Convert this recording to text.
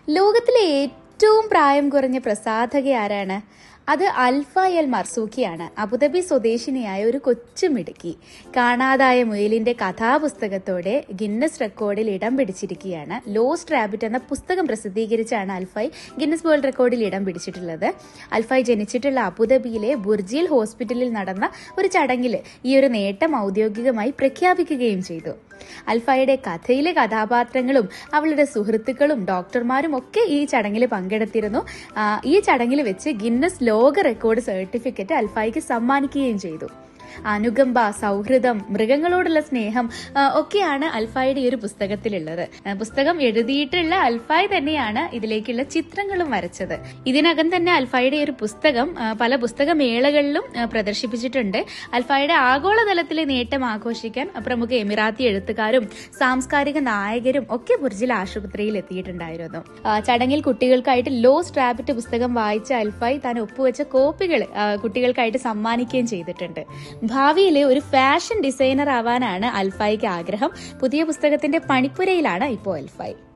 ലോകത്തിലെ ഏറ്റവും പ്രായം കുറഞ്ഞ പ്രസാധക ആരാണ് അത് അൽഫ എൽ മർസൂഖിയാണ് അബുദാബി സ്വദേശിനിയായ ഒരു കൊച്ചുമിടുക്കി കാണാതായ മുയലിന്റെ കഥാപുസ്തകത്തോടെ ഗിന്നസ് റെക്കോർഡിൽ ഇടം പിടിച്ചിരിക്കുകയാണ് ലോസ്റ്റ് റാബിറ്റ് എന്ന പുസ്തകം പ്രസിദ്ധീകരിച്ചാണ് അൽഫായ് ഗിന്നസ് വേൾഡ് റെക്കോർഡിൽ ഇടം പിടിച്ചിട്ടുള്ളത് അൽഫായ് ജനിച്ചിട്ടുള്ള അബുദാബിയിലെ ബുർജിൽ ഹോസ്പിറ്റലിൽ നടന്ന ഒരു ചടങ്ങിൽ ഈ ഒരു നേട്ടം ഔദ്യോഗികമായി പ്രഖ്യാപിക്കുകയും ചെയ്തു അൽഫായുടെ കഥയിലെ കഥാപാത്രങ്ങളും അവളുടെ സുഹൃത്തുക്കളും ഡോക്ടർമാരും ഒക്കെ ഈ ചടങ്ങിൽ പങ്കെടുത്തിരുന്നു ആ, ഈ ചടങ്ങിൽ വെച്ച് ഗിന്നസ് ലോക റെക്കോർഡ് സർട്ടിഫിക്കറ്റ് അൽഫായിക്ക് സമ്മാനിക്കുകയും ചെയ്തു അനുകമ്പ സൗഹൃദം മൃഗങ്ങളോടുള്ള സ്നേഹം ആ, ഒക്കെയാണ് അൽഫായുടെ ഈ ഒരു പുസ്തകത്തിലുള്ളത് ആ, പുസ്തകം എഴുതിയിട്ടുള്ള അൽഫായ് തന്നെയാണ് ഇതിലേക്കുള്ള ചിത്രങ്ങളും വരച്ചത് ഇതിനകം തന്നെ അൽഫായുടെ ഈ ഒരു പുസ്തകം ആ, പല പുസ്തകമേളകളിലും ആ, പ്രദർശിപ്പിച്ചിട്ടുണ്ട് അൽഫായുടെ ആഗോളതലത്തിലെ നേട്ടം ആഘോഷിക്കാൻ പ്രമുഖ എമിറാത്തി എഴുത്തുകാരും സാംസ്കാരിക നായകരും ഒക്കെ ബുർജിൽ ആശുപത്രിയിൽ എത്തിയിട്ടുണ്ടായിരുന്നു ആ, ചടങ്ങിൽ കുട്ടികൾക്കായിട്ട് ലോ സ്ട്രാബിറ്റ് പുസ്തകം വായിച്ച അൽഫായ് താൻ ഒപ്പുവെച്ച കോപ്പികൾ ആ, കുട്ടികൾക്കായിട്ട് സമ്മാനിക്കുകയും ചെയ്തിട്ടുണ്ട് ഭാവിയിൽ ഒരു ഫാഷൻ ഡിസൈനർ ആവാനാണ് അൽഫായിക്ക് ആഗ്രഹം പുതിയ പുസ്തകത്തിന്റെ പണിപ്പുരയിലാണ് ഇപ്പോൾ അൽഫായ്